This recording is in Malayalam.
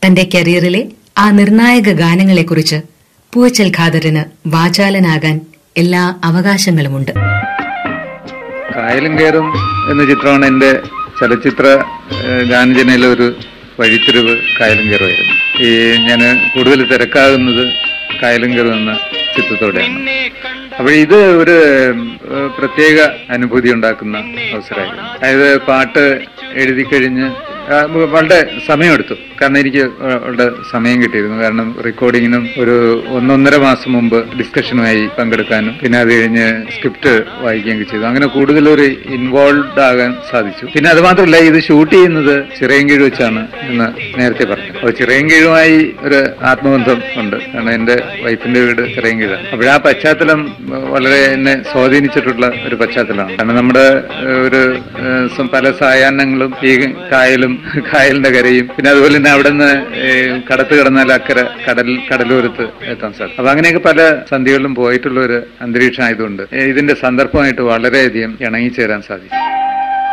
തന്റെ കരിയറിലെ ആ നിർണായക ഗാനങ്ങളെക്കുറിച്ച് പൂവച്ചൽ ഖാദറിന് വാചാലനാകാൻ എല്ലാ അവകാശങ്ങളുമുണ്ട് കായലും കയറും എന്ന ചിത്രമാണ് എൻ്റെ ചലച്ചിത്ര ഏഹ്, ഗാനരചനയിലെ ഒരു വഴിത്തിരിവ് കായലും കയറുമായിരുന്നു ഈ ഞാൻ കൂടുതൽ തിരക്കാകുന്നത് കായലും കയറും എന്ന ചിത്രത്തോടെയാണ് അപ്പോൾ ഇത് ഒരു ഏഹ്, പ്രത്യേക അനുഭൂതി ഉണ്ടാക്കുന്ന അവസരമായിരുന്നു അതായത് പാട്ട് എഴുതി കഴിഞ്ഞ് ആ, വളരെ സമയമെടുത്തു കാരണം എനിക്ക് വളരെ സമയം കിട്ടിയിരുന്നു കാരണം റെക്കോർഡിങ്ങിനും ഒരു ഒന്നൊന്നര മാസം മുമ്പ് ഡിസ്കഷനുമായി പങ്കെടുക്കാനും പിന്നെ അത് കഴിഞ്ഞ് സ്ക്രിപ്റ്റ് വായിക്കുകയൊക്കെ ചെയ്തു അങ്ങനെ കൂടുതൽ ഒരു ഇൻവോൾവ് ആകാൻ സാധിച്ചു പിന്നെ അത് മാത്രമല്ല ഇത് ഷൂട്ട് ചെയ്യുന്നത് ചിറയൻകീഴ് വെച്ചാണ് എന്ന് നേരത്തെ പറഞ്ഞു അപ്പോൾ ചിറയൻകീഴുമായി ഒരു ആത്മബന്ധം ഉണ്ട് കാരണം എൻ്റെ വൈഫിന്റെ വീട് ചിറയൻകീഴാണ് അപ്പോൾ ആ പശ്ചാത്തലം ഏഹ്, വളരെ എന്നെ സ്വാധീനിച്ചിട്ടുള്ള ഒരു പശ്ചാത്തലമാണ് കാരണം നമ്മുടെ ഏഹ്, ഒരു ഏഹ്, സം- പല സായാഹ്നങ്ങളും ഈ കായലും കായലിന്റെ കരയും പിന്നെ അതുപോലെ തന്നെ അവിടെ നിന്ന് കടത്ത് കിടന്നാൽ അക്കരെ കടൽ കടലോരത്ത് എത്താൻ സാധിക്കും അപ്പൊ അങ്ങനെയൊക്കെ പല സന്ധികളിലും പോയിട്ടുള്ള ഒരു അന്തരീക്ഷം ആയതുകൊണ്ട് ഏഹ്, ഇതിന്റെ സന്ദർഭമായിട്ട് വളരെയധികം ഇണങ്ങിച്ചേരാൻ സാധിക്കും